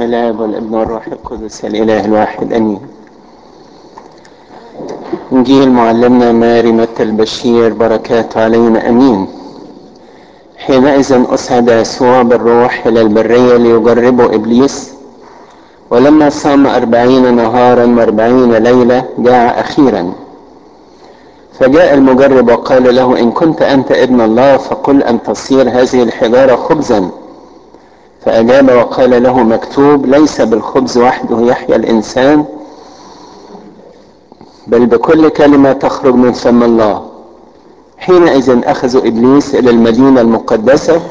بسم الله والابن والروح القدس الاله الواحد امين انجيل معلمنا ماري متى البشير بركاته علينا امين حينئذ اسعد يسوع بالروح الى البريه ليجربه ابليس ولما صام أربعين نهارا وأربعين ليلة جاع أخيرا فجاء المجرب وقال له إن كنت أنت ابن الله فقل أن تصير هذه الحجارة خبزا فأجاب وقال له مكتوب ليس بالخبز وحده يحيا الإنسان بل بكل كلمة تخرج من فم الله حينئذ أخذوا إبليس إلى المدينة المقدسة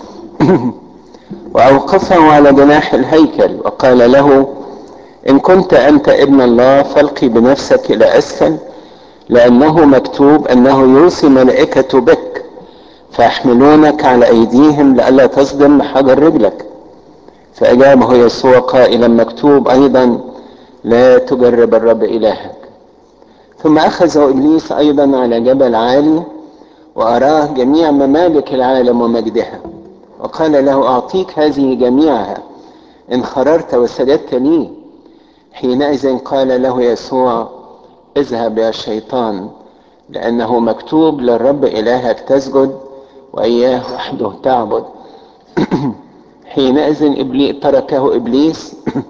وأوقفه على جناح الهيكل وقال له إن كنت أنت ابن الله فالقي بنفسك إلى أسفل لأنه مكتوب أنه يوصي ملائكة بك فيحملونك على أيديهم لئلا تصدم بحجر رجلك فأجابه يسوع قائلا مكتوب أيضا لا تجرب الرب إلهك ثم أخذه إبليس أيضا على جبل عالي وأراه جميع ممالك العالم ومجدها وقال له أعطيك هذه جميعها إن خررت وسجدت لي حينئذ قال له يسوع اذهب يا شيطان لأنه مكتوب للرب إلهك تسجد وإياه وحده تعبد حينئذ إبليس تركه إبليس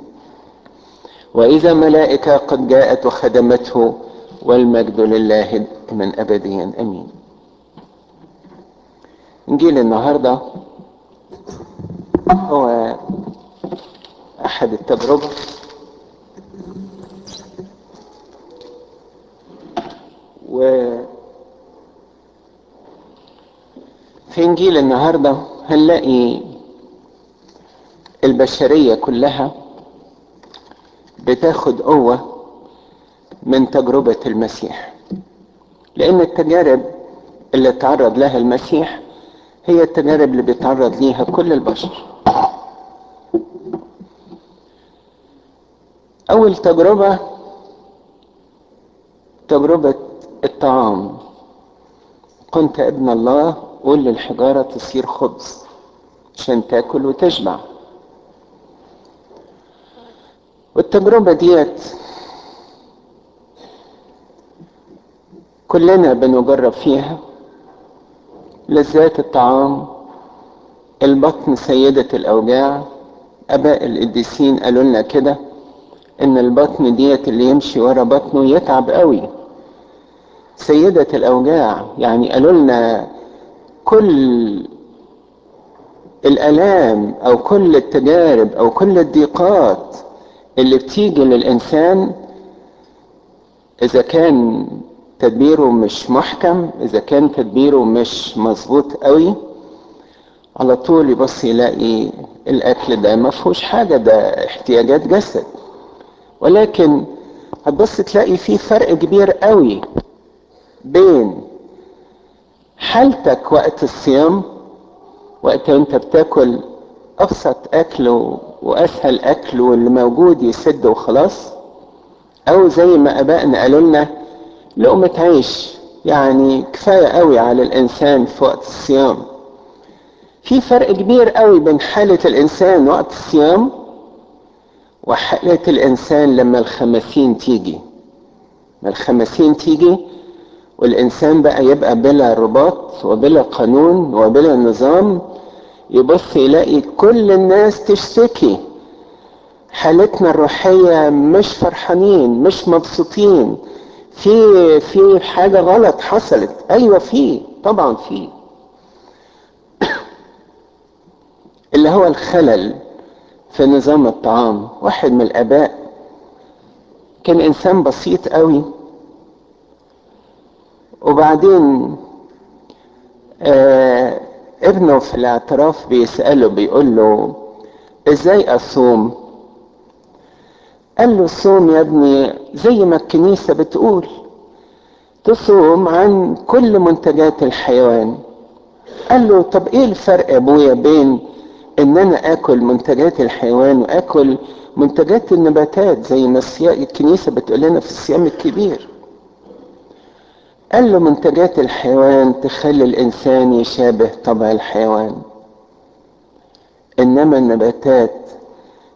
وإذا ملائكة قد جاءت وخدمته والمجد لله من أبديا أمين إنجيل النهارده هو احد التجربة و في انجيل النهارده هنلاقي البشرية كلها بتاخد قوة من تجربة المسيح لأن التجارب اللي تعرض لها المسيح هي التجارب اللي بيتعرض ليها كل البشر أول تجربة تجربة الطعام كنت ابن الله قول للحجارة تصير خبز عشان تاكل وتشبع والتجربة ديت كلنا بنجرب فيها لذات الطعام البطن سيدة الأوجاع أباء القديسين قالوا لنا كده إن البطن ديت اللي يمشي ورا بطنه يتعب قوي سيدة الأوجاع يعني قالوا لنا كل الآلام أو كل التجارب أو كل الضيقات اللي بتيجي للإنسان إذا كان تدبيره مش محكم اذا كان تدبيره مش مظبوط قوي على طول يبص يلاقي الاكل ده ما فيهوش حاجه ده احتياجات جسد ولكن هتبص تلاقي في فرق كبير قوي بين حالتك وقت الصيام وقت انت بتاكل ابسط اكل واسهل اكل واللي موجود يسد وخلاص او زي ما ابائنا قالوا لنا لقمة عيش يعني كفاية قوي على الإنسان في وقت الصيام في فرق كبير قوي بين حالة الإنسان وقت الصيام وحالة الإنسان لما الخمسين تيجي ما الخمسين تيجي والإنسان بقى يبقى بلا رباط وبلا قانون وبلا نظام يبص يلاقي كل الناس تشتكي حالتنا الروحية مش فرحانين مش مبسوطين في في حاجة غلط حصلت أيوة في طبعا في اللي هو الخلل في نظام الطعام واحد من الآباء كان إنسان بسيط قوي وبعدين آه ابنه في الاعتراف بيسأله بيقول له ازاي اصوم قال له الصوم يا ابني زي ما الكنيسة بتقول تصوم عن كل منتجات الحيوان قال له طب ايه الفرق يا ابويا بين ان انا اكل منتجات الحيوان واكل منتجات النباتات زي ما الكنيسة بتقول لنا في الصيام الكبير قال له منتجات الحيوان تخلي الانسان يشابه طبع الحيوان انما النباتات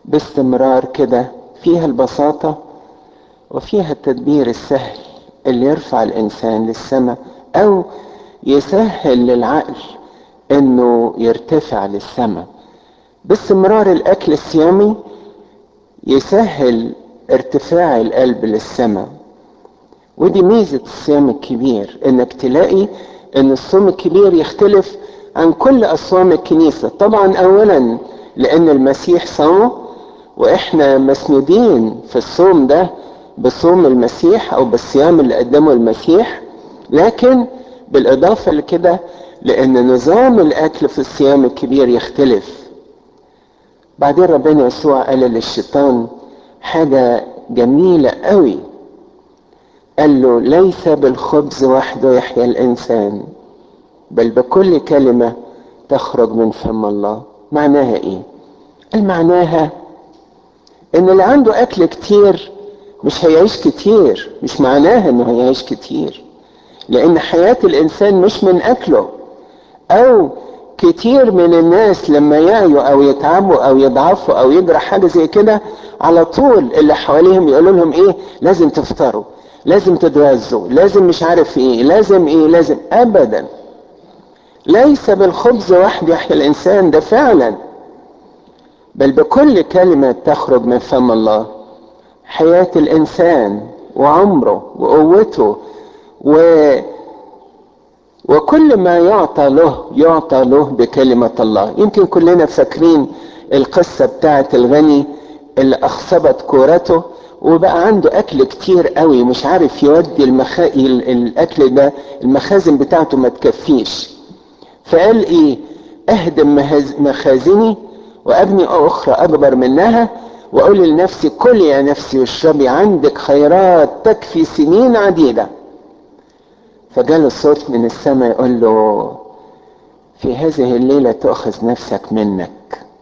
باستمرار كده فيها البساطة وفيها التدبير السهل اللي يرفع الإنسان للسماء أو يسهل للعقل إنه يرتفع للسماء باستمرار الأكل الصيامي يسهل ارتفاع القلب للسماء ودي ميزة الصيام الكبير انك تلاقي ان الصوم الكبير يختلف عن كل اصوام الكنيسة طبعا اولا لان المسيح صامه واحنا مسنودين في الصوم ده بصوم المسيح او بالصيام اللي قدمه المسيح لكن بالاضافة لكده لان نظام الاكل في الصيام الكبير يختلف بعدين ربنا يسوع قال للشيطان حاجة جميلة قوي قال له ليس بالخبز وحده يحيا الإنسان بل بكل كلمة تخرج من فم الله معناها إيه؟ قال معناها إن اللي عنده أكل كتير مش هيعيش كتير مش معناها إنه هيعيش كتير لأن حياة الإنسان مش من أكله أو كتير من الناس لما يعيوا او يتعبوا او يضعفوا او يجرى حاجه زي كده على طول اللي حواليهم يقولوا لهم ايه لازم تفطروا لازم تتغذوا لازم مش عارف ايه لازم ايه لازم ابدا ليس بالخبز وحده يحيا الانسان ده فعلا بل بكل كلمه تخرج من فم الله حياه الانسان وعمره وقوته و وكل ما يعطى له يعطى له بكلمة الله يمكن كلنا فاكرين القصة بتاعة الغني اللي أخصبت كورته وبقى عنده أكل كتير قوي مش عارف يودي المخا... الأكل ده المخازن بتاعته ما تكفيش فقال إيه أهدم مهز... مخازني وأبني أخرى أكبر منها وأقول لنفسي كل يا نفسي واشربي عندك خيرات تكفي سنين عديده فجاله صوت من السماء يقول له في هذه الليلة تأخذ نفسك منك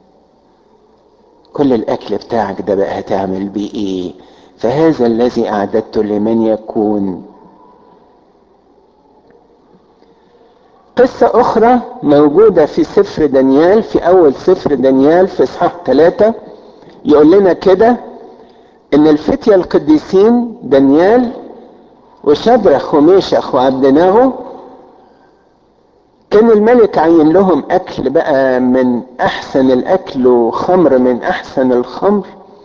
كل الأكل بتاعك ده بقى هتعمل بيه إيه فهذا الذي أعددته لمن يكون قصة أخرى موجودة في سفر دانيال في أول سفر دانيال في إصحاح ثلاثة يقول لنا كده إن الفتية القديسين دانيال وشدرخ وميشخ وعبدناهو كان الملك عين لهم اكل بقى من احسن الاكل وخمر من احسن الخمر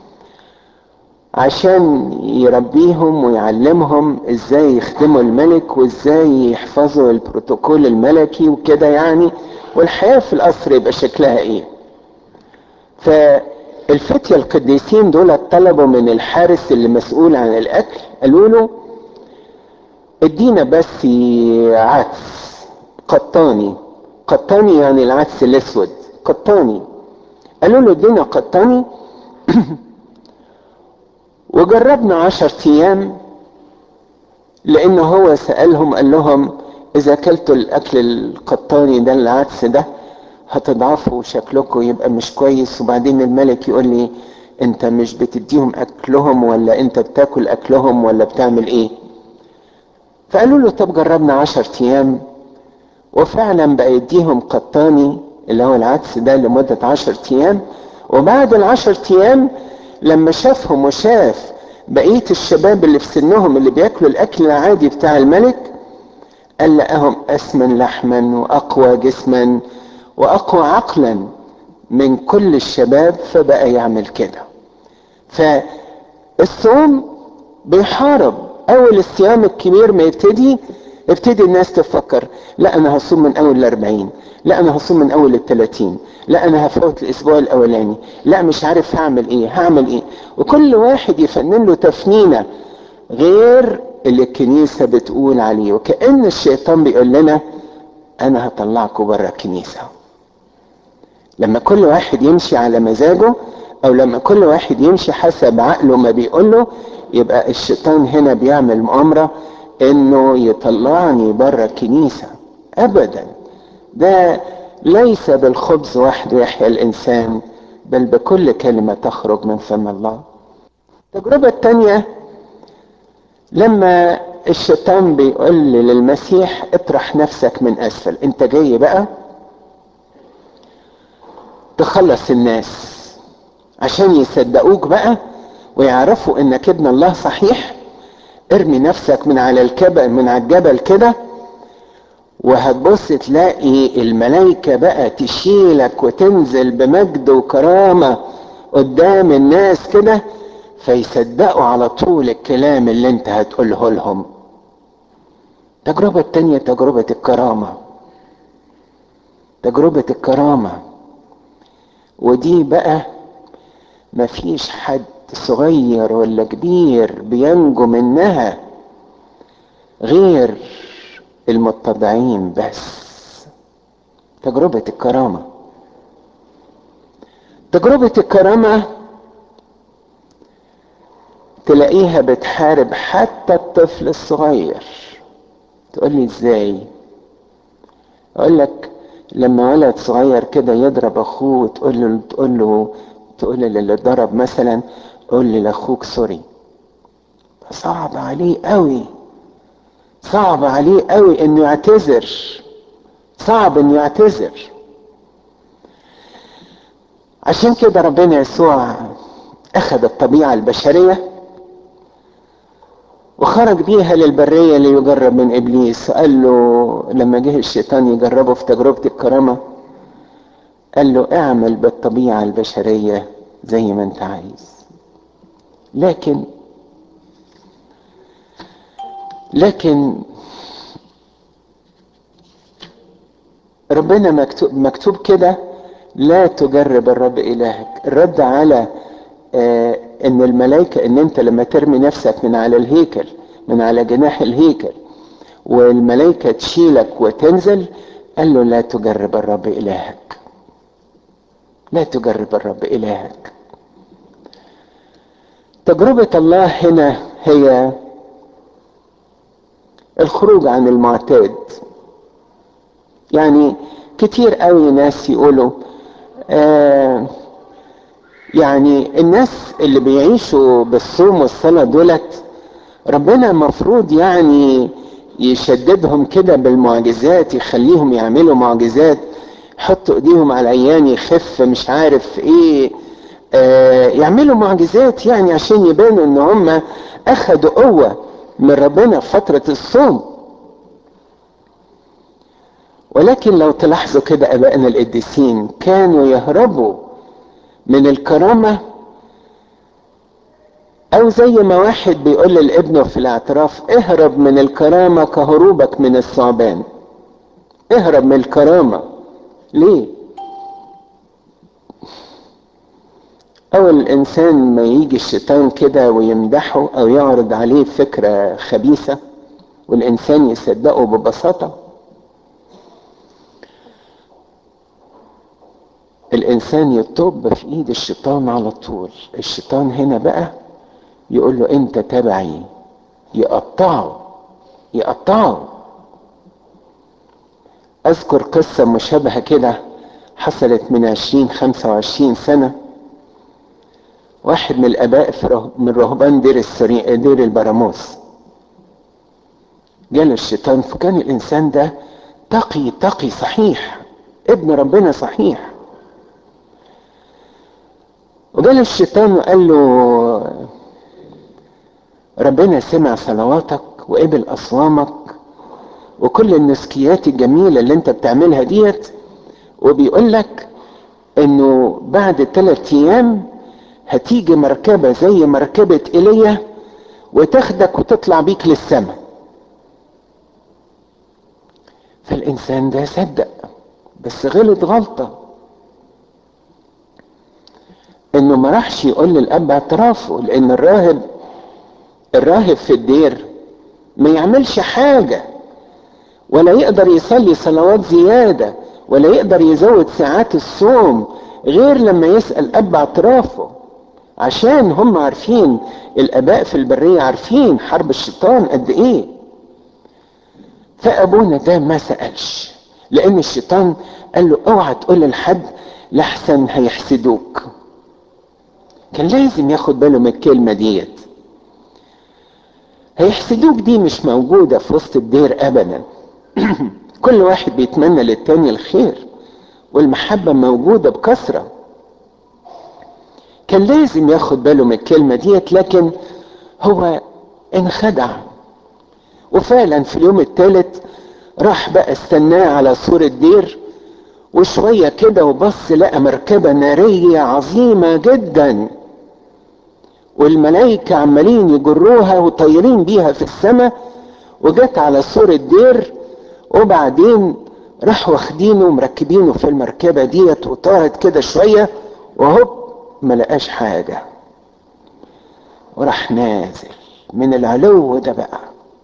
عشان يربيهم ويعلمهم ازاي يخدموا الملك وازاي يحفظوا البروتوكول الملكي وكده يعني والحياة في القصر يبقى شكلها ايه فالفتية القديسين دول طلبوا من الحارس اللي مسؤول عن الاكل قالوا له ادينا بس عدس قطاني قطاني يعني العدس الاسود قطاني قالوا له ادينا قطاني وجربنا عشر ايام لان هو سألهم قال لهم اذا اكلتوا الاكل القطاني ده العدس ده هتضعفوا شكلكم يبقى مش كويس وبعدين الملك يقول لي انت مش بتديهم اكلهم ولا انت بتاكل اكلهم ولا بتعمل ايه فقالوا له طب جربنا عشر ايام وفعلا بقى يديهم قطاني اللي هو العدس ده لمدة عشر ايام وبعد العشر ايام لما شافهم وشاف بقية الشباب اللي في سنهم اللي بياكلوا الاكل العادي بتاع الملك قال لقاهم اسمن لحما واقوى جسما واقوى عقلا من كل الشباب فبقى يعمل كده فالصوم بيحارب اول الصيام الكبير ما يبتدي ابتدي الناس تفكر لا انا هصوم من اول الاربعين لا انا هصوم من اول التلاتين لا انا هفوت الاسبوع الاولاني لا مش عارف هعمل ايه هعمل ايه وكل واحد يفنن له تفنينه غير اللي الكنيسة بتقول عليه وكأن الشيطان بيقول لنا انا هطلعكم بره الكنيسة لما كل واحد يمشي على مزاجه او لما كل واحد يمشي حسب عقله ما بيقول له يبقى الشيطان هنا بيعمل مؤامرة انه يطلعني بره الكنيسة ابدا ده ليس بالخبز وحده يحيا الانسان بل بكل كلمة تخرج من فم الله التجربة الثانية لما الشيطان بيقول للمسيح اطرح نفسك من اسفل انت جاي بقى تخلص الناس عشان يصدقوك بقى ويعرفوا انك ابن الله صحيح ارمي نفسك من على الجبل من على الجبل كده وهتبص تلاقي الملائكة بقى تشيلك وتنزل بمجد وكرامة قدام الناس كده فيصدقوا على طول الكلام اللي انت هتقوله لهم التجربة التانية تجربة الكرامة تجربة الكرامة ودي بقى مفيش حد صغير ولا كبير بينجو منها غير المتضعين بس تجربة الكرامة تجربة الكرامة تلاقيها بتحارب حتى الطفل الصغير تقول لي ازاي اقول لك لما ولد صغير كده يضرب اخوه تقول له تقول له تقول للي ضرب مثلا قول لي لاخوك سوري صعب عليه قوي صعب عليه قوي انه يعتذر صعب انه يعتذر عشان كده ربنا يسوع اخذ الطبيعة البشرية وخرج بيها للبرية ليجرب من ابليس قال له لما جه الشيطان يجربه في تجربة الكرامة قال له اعمل بالطبيعة البشرية زي ما انت عايز لكن لكن ربنا مكتوب مكتوب كده لا تجرب الرب الهك الرد على آه ان الملائكة ان انت لما ترمي نفسك من على الهيكل من على جناح الهيكل والملائكة تشيلك وتنزل قال له لا تجرب الرب الهك لا تجرب الرب الهك تجربة الله هنا هي الخروج عن المعتاد يعني كتير قوي ناس يقولوا آه يعني الناس اللي بيعيشوا بالصوم والصلاة دولت ربنا مفروض يعني يشددهم كده بالمعجزات يخليهم يعملوا معجزات يحطوا ايديهم على العيان يخف مش عارف ايه آه يعملوا معجزات يعني عشان يبانوا ان هم اخدوا قوة من ربنا في فترة الصوم ولكن لو تلاحظوا كده ابائنا القديسين كانوا يهربوا من الكرامة او زي ما واحد بيقول لابنه في الاعتراف اهرب من الكرامة كهروبك من الثعبان اهرب من الكرامة ليه اول الانسان ما يجي الشيطان كده ويمدحه او يعرض عليه فكرة خبيثة والانسان يصدقه ببساطة الانسان يطب في ايد الشيطان على طول الشيطان هنا بقى يقول له انت تبعي يقطعه يقطعه اذكر قصة مشابهة كده حصلت من عشرين خمسة وعشرين سنة واحد من الاباء في من رهبان دير السري... دير البراموس جاله الشيطان فكان الانسان ده تقي تقي صحيح ابن ربنا صحيح وجاله الشيطان وقال له ربنا سمع صلواتك وقبل اصوامك وكل النسكيات الجميله اللي انت بتعملها ديت وبيقول لك انه بعد ثلاث ايام هتيجي مركبه زي مركبه ايليا وتاخدك وتطلع بيك للسماء فالانسان ده صدق بس غلط غلطه انه ما راحش يقول للاب اعترافه لان الراهب الراهب في الدير ما يعملش حاجة ولا يقدر يصلي صلوات زيادة ولا يقدر يزود ساعات الصوم غير لما يسأل اب اعترافه عشان هم عارفين الاباء في البرية عارفين حرب الشيطان قد ايه فابونا ده ما سألش لان الشيطان قال له اوعى تقول لحد لحسن هيحسدوك كان لازم ياخد باله من الكلمة ديت هيحسدوك دي مش موجودة في وسط الدير أبدا كل واحد بيتمنى للتاني الخير والمحبة موجودة بكثرة كان لازم ياخد باله من الكلمة ديت لكن هو انخدع وفعلا في اليوم الثالث راح بقى استناه على سور الدير وشوية كده وبص لقى مركبة نارية عظيمة جدا والملائكة عمالين يجروها وطايرين بيها في السماء وجت على سور الدير وبعدين راحوا واخدينه ومركبينه في المركبة ديت وطارت كده شوية وهوب ما لقاش حاجة وراح نازل من العلو ده بقى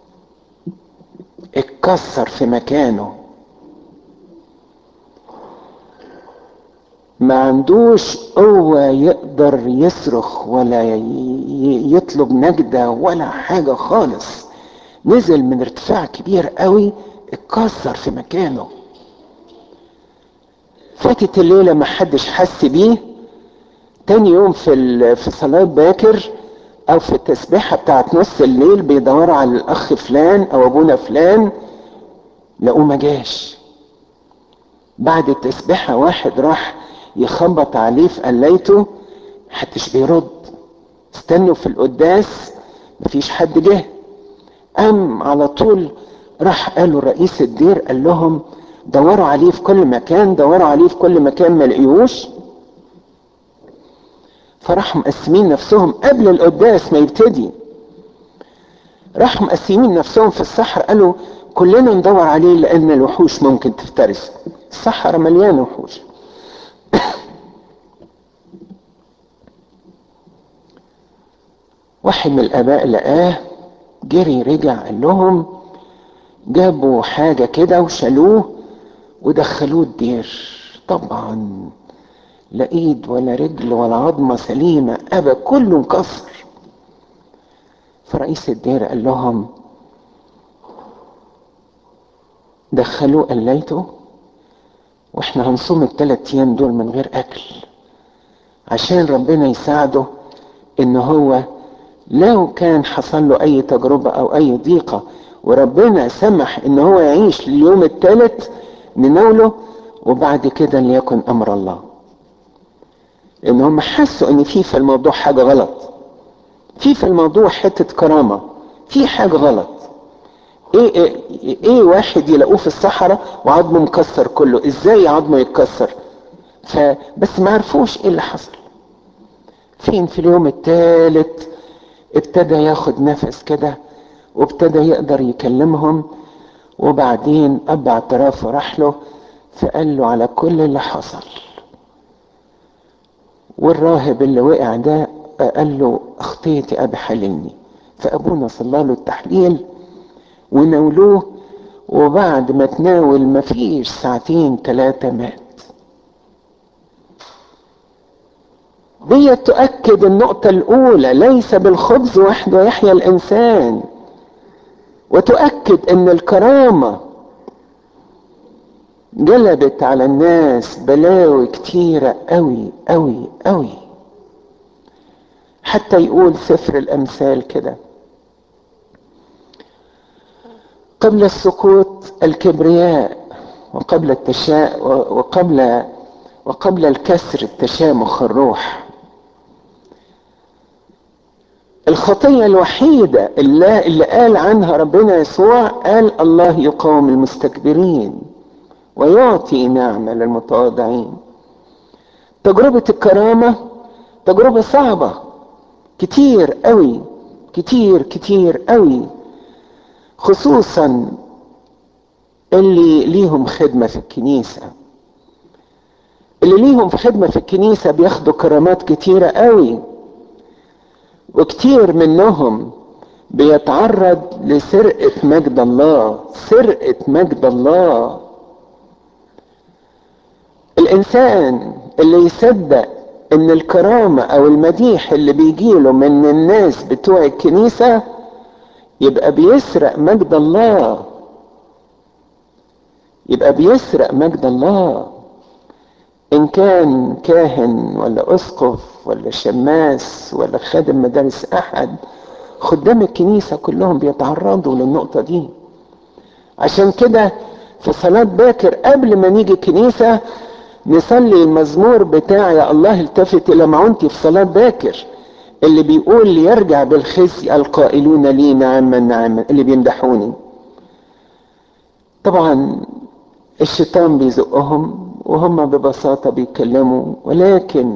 اتكسر في مكانه ما عندوش قوة يقدر يصرخ ولا يطلب نجدة ولا حاجة خالص نزل من ارتفاع كبير قوي اتكسر في مكانه فاتت الليلة ما حدش حس بيه تاني يوم في في صلاة باكر او في التسبيحة بتاعت نص الليل بيدوروا على الاخ فلان او ابونا فلان لقوه ما جاش بعد التسبيحة واحد راح يخبط عليه في قليته محدش بيرد استنوا في القداس مفيش حد جه قام على طول راح قالوا رئيس الدير قال لهم دوروا عليه في كل مكان دوروا عليه في كل مكان ما لقيوش فراحوا مقسمين نفسهم قبل القداس ما يبتدي راحوا مقسمين نفسهم في الصحراء قالوا كلنا ندور عليه لان الوحوش ممكن تفترس الصحراء مليانه وحوش واحد من الاباء لقاه جري رجع قال لهم جابوا حاجه كده وشالوه ودخلوه الدير طبعا لا ايد ولا رجل ولا عظمه سليمه ابا كله مكسر فرئيس الدير قال لهم دخلوه قليته واحنا هنصوم الثلاث ايام دول من غير اكل عشان ربنا يساعده ان هو لو كان حصل له اي تجربة او اي ضيقة وربنا سمح ان هو يعيش لليوم الثالث نناوله وبعد كده ليكن امر الله لان هم حسوا ان في في الموضوع حاجة غلط في في الموضوع حتة كرامة في حاجة غلط ايه ايه, إيه واحد يلاقوه في الصحراء وعظمه مكسر كله ازاي عظمه يتكسر فبس ما عرفوش ايه اللي حصل فين في اليوم الثالث ابتدى ياخد نفس كده وابتدى يقدر يكلمهم وبعدين اب اعترافه راح له فقال له على كل اللي حصل والراهب اللي وقع ده قال له اخطيت يا ابي حللني فابونا صلى له التحليل وناولوه وبعد ما تناول مفيش ساعتين ثلاثة مات دي تؤكد النقطة الأولى ليس بالخبز وحده يحيا الإنسان وتؤكد أن الكرامة جلبت على الناس بلاوي كتيرة أوي أوي أوي حتى يقول سفر الأمثال كده قبل السقوط الكبرياء وقبل التشاء وقبل وقبل الكسر التشامخ الروح الخطية الوحيدة اللي, اللي قال عنها ربنا يسوع قال الله يقاوم المستكبرين ويعطي نعمة للمتواضعين تجربة الكرامة تجربة صعبة كتير قوي كتير كتير قوي خصوصا اللي ليهم خدمة في الكنيسة اللي ليهم في خدمة في الكنيسة بياخدوا كرامات كتيرة قوي وكتير منهم بيتعرض لسرقة مجد الله سرقة مجد الله الإنسان اللي يصدق إن الكرامة أو المديح اللي بيجيله من الناس بتوع الكنيسة يبقى بيسرق مجد الله يبقى بيسرق مجد الله ان كان كاهن ولا اسقف ولا شماس ولا خادم مدارس احد خدام الكنيسة كلهم بيتعرضوا للنقطة دي عشان كده في صلاة باكر قبل ما نيجي الكنيسة نصلي المزمور بتاع يا الله التفت الى معونتي في صلاة باكر اللي بيقول ليرجع بالخزي القائلون لي نعما نعما اللي بيمدحوني طبعا الشيطان بيزقهم وهم ببساطة بيتكلموا ولكن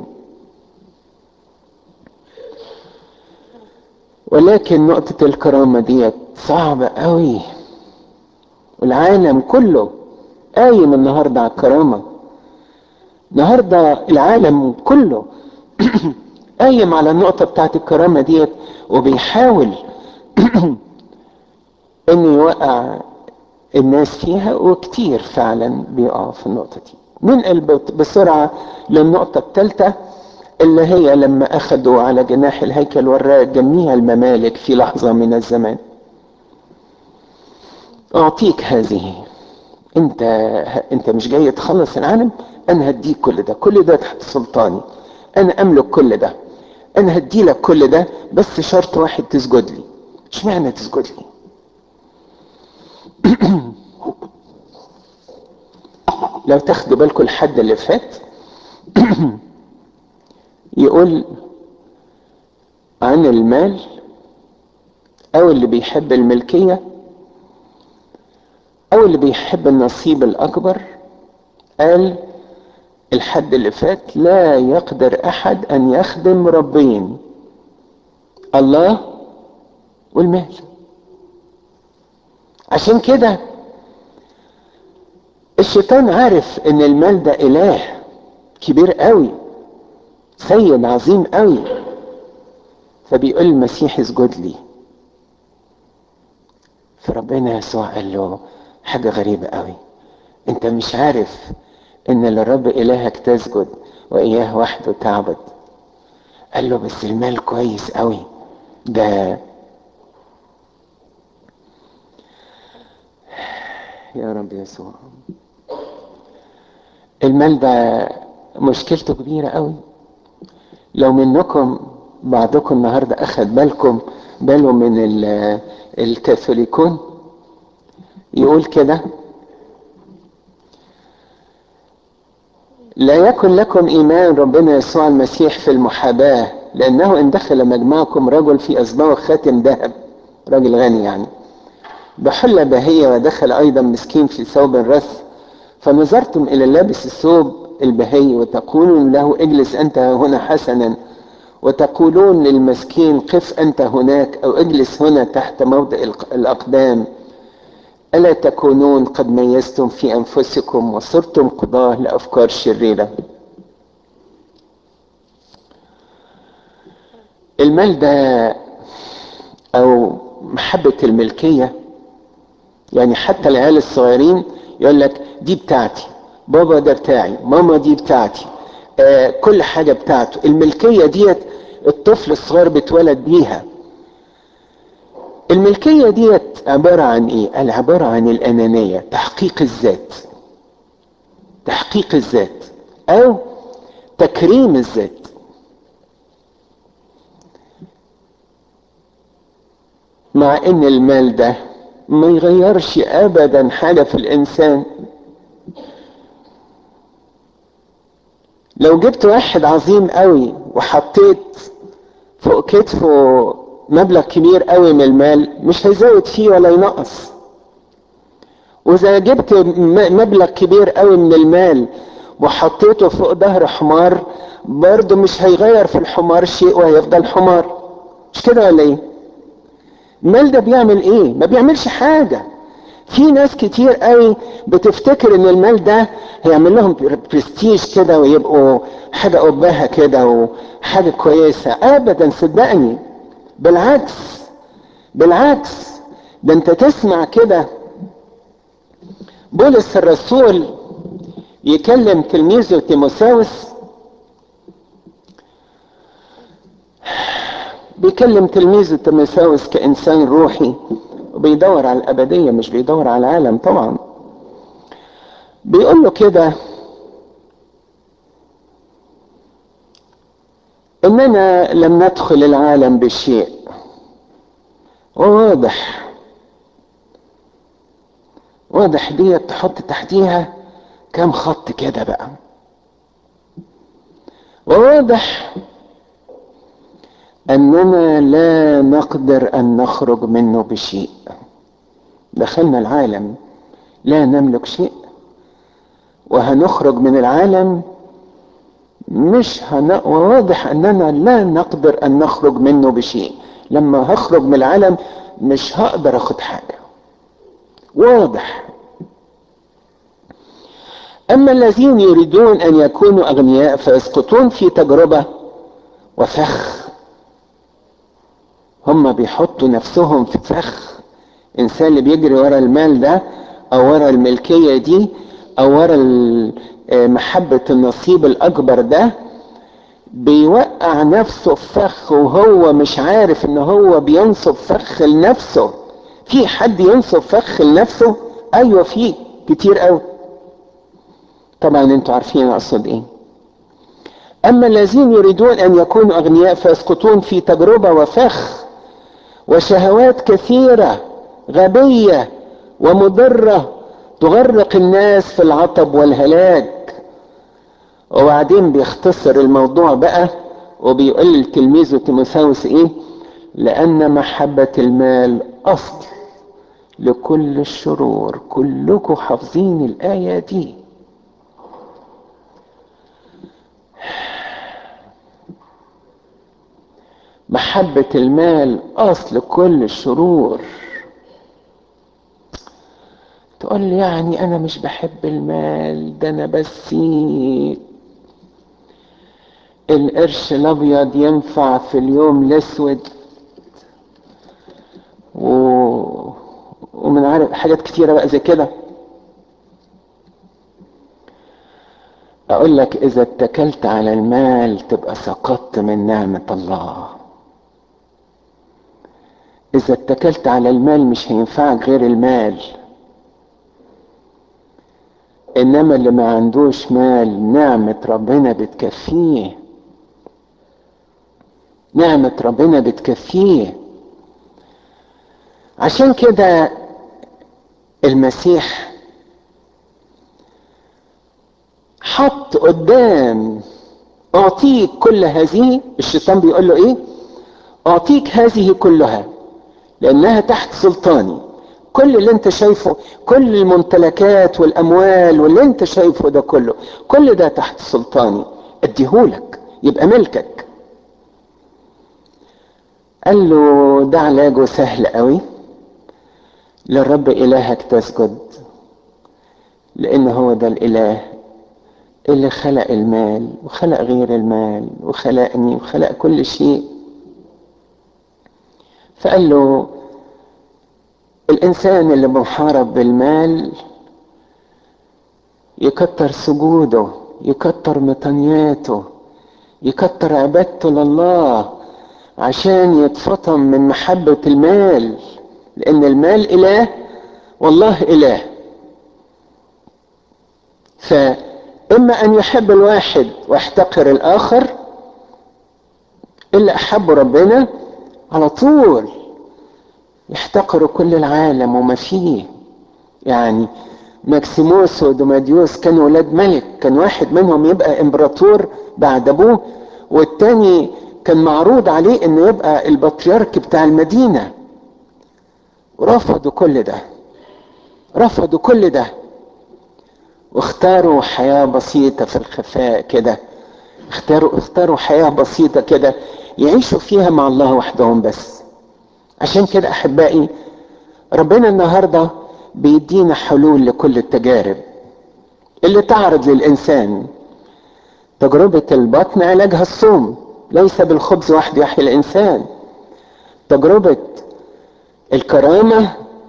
ولكن نقطة الكرامة ديت صعبة قوي والعالم كله قايم النهاردة على الكرامة النهاردة العالم كله قايم على النقطة بتاعت الكرامة ديت وبيحاول انه يوقع الناس فيها وكتير فعلا بيقعوا في النقطة دي ننقل بسرعة للنقطة الثالثة اللي هي لما أخذوا على جناح الهيكل وراء جميع الممالك في لحظة من الزمان أعطيك هذه أنت أنت مش جاي تخلص العالم أنا هديك كل ده كل ده تحت سلطاني أنا أملك كل ده أنا هدي لك كل ده بس شرط واحد تسجد لي اشمعنى تسجد لي لو تاخدوا بالكم الحد اللي فات يقول عن المال او اللي بيحب الملكية او اللي بيحب النصيب الاكبر قال الحد اللي فات لا يقدر احد ان يخدم ربين الله والمال عشان كده الشيطان عارف ان المال ده اله كبير قوي سيد عظيم قوي فبيقول المسيح اسجد لي فربنا يسوع قال له حاجة غريبة قوي انت مش عارف ان للرب الهك تسجد واياه وحده تعبد قال له بس المال كويس قوي ده يا رب يسوع المال ده مشكلته كبيرة قوي لو منكم بعضكم النهاردة أخذ بالكم باله من الكاثوليكون يقول كده لا يكن لكم إيمان ربنا يسوع المسيح في المحاباة لأنه إن دخل مجمعكم رجل في أصبعه خاتم ذهب راجل غني يعني بحلة بهية ودخل أيضا مسكين في ثوب رث فنظرتم إلى لابس الثوب البهي وتقولون له اجلس أنت هنا حسنا وتقولون للمسكين قف أنت هناك أو اجلس هنا تحت موضع الأقدام ألا تكونون قد ميزتم في أنفسكم وصرتم قضاة لأفكار شريرة المال ده أو محبة الملكية يعني حتى العيال الصغيرين يقول لك دي بتاعتي بابا ده بتاعي ماما دي بتاعتي آه كل حاجة بتاعته الملكية ديت الطفل الصغير بيتولد بيها الملكية ديت عبارة عن ايه قال عبارة عن الانانية تحقيق الذات تحقيق الذات او تكريم الذات مع ان المال ده ما يغيرش ابدا حاجة في الانسان لو جبت واحد عظيم قوي وحطيت فوق كتفه مبلغ كبير قوي من المال مش هيزود فيه ولا ينقص واذا جبت مبلغ كبير قوي من المال وحطيته فوق ظهر حمار برضه مش هيغير في الحمار شيء وهيفضل حمار مش كده ولا ايه المال ده بيعمل ايه ما بيعملش حاجة في ناس كتير قوي بتفتكر ان المال ده هيعمل لهم برستيج كده ويبقوا حاجة قباها كده وحاجة كويسة ابدا صدقني بالعكس بالعكس ده انت تسمع كده بولس الرسول يكلم تلميذه تيموساوس بيكلم تلميذه تيموساوس كإنسان روحي وبيدور على الأبدية مش بيدور على العالم طبعا بيقول له كده إننا لم ندخل العالم بشيء وواضح واضح دي تحط تحتيها كام خط كده بقى وواضح اننا لا نقدر ان نخرج منه بشيء دخلنا العالم لا نملك شيء وهنخرج من العالم مش هن... وواضح اننا لا نقدر ان نخرج منه بشيء لما هخرج من العالم مش هقدر اخد حاجة واضح اما الذين يريدون ان يكونوا اغنياء فيسقطون في تجربة وفخ هم بيحطوا نفسهم في فخ انسان اللي بيجري ورا المال ده او ورا الملكية دي او ورا محبة النصيب الاكبر ده بيوقع نفسه في فخ وهو مش عارف ان هو بينصب فخ لنفسه في حد ينصب فخ لنفسه ايوه في كتير قوي طبعا انتوا عارفين اقصد ايه اما الذين يريدون ان يكونوا اغنياء فيسقطون في تجربه وفخ وشهوات كثيره غبيه ومضره تغرق الناس في العطب والهلاك وبعدين بيختصر الموضوع بقى وبيقول لتلميذه تيموثاوس ايه لان محبه المال اصل لكل الشرور كلكم حافظين الايه دي محبة المال أصل كل الشرور تقول لي يعني أنا مش بحب المال ده أنا بس القرش الأبيض ينفع في اليوم الأسود و... ومن عارف حاجات كتيرة بقى زي كده أقول لك إذا اتكلت على المال تبقى سقطت من نعمة الله إذا اتكلت على المال مش هينفعك غير المال إنما اللي ما عندوش مال نعمة ربنا بتكفيه نعمة ربنا بتكفيه عشان كده المسيح حط قدام أعطيك كل هذه الشيطان بيقول له إيه أعطيك هذه كلها لانها تحت سلطاني كل اللي انت شايفه كل الممتلكات والاموال واللي انت شايفه ده كله كل ده تحت سلطاني اديهولك يبقى ملكك قال له ده علاجه سهل قوي للرب الهك تسجد لان هو ده الاله اللي خلق المال وخلق غير المال وخلقني وخلق كل شيء فقال له الانسان اللي محارب بالمال يكتر سجوده يكتر مطنياته يكتر عبادته لله عشان يتفطم من محبة المال لأن المال إله والله إله فإما أن يحب الواحد ويحتقر الآخر إلا أحب ربنا على طول يحتقروا كل العالم وما فيه يعني ماكسيموس ودوماديوس كانوا ولاد ملك كان واحد منهم يبقى امبراطور بعد ابوه والتاني كان معروض عليه انه يبقى البطريرك بتاع المدينة ورفضوا كل ده رفضوا كل ده واختاروا حياة بسيطة في الخفاء كده اختاروا اختاروا حياة بسيطة كده يعيشوا فيها مع الله وحدهم بس عشان كده احبائي ربنا النهارده بيدينا حلول لكل التجارب اللي تعرض للانسان تجربة البطن علاجها الصوم ليس بالخبز وحده يحيي الانسان تجربة الكرامة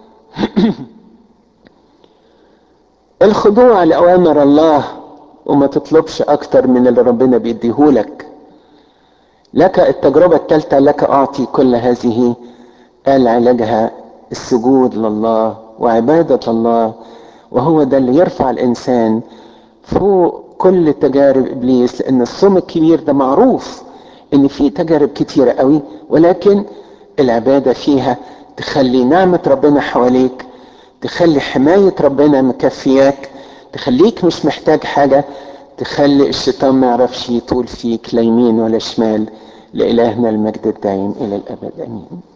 الخضوع لأوامر الله وما تطلبش أكتر من اللي ربنا بيديهولك لك التجربة الثالثة لك أعطي كل هذه قال علاجها السجود لله وعبادة الله وهو ده اللي يرفع الإنسان فوق كل تجارب إبليس لأن الصوم الكبير ده معروف إن في تجارب كتيرة قوي ولكن العبادة فيها تخلي نعمة ربنا حواليك تخلي حماية ربنا مكفياك تخليك مش محتاج حاجة تخلي الشيطان ما يعرفش يطول فيك لا يمين ولا شمال لإلهنا المجد الدائم إلى الأبد آمين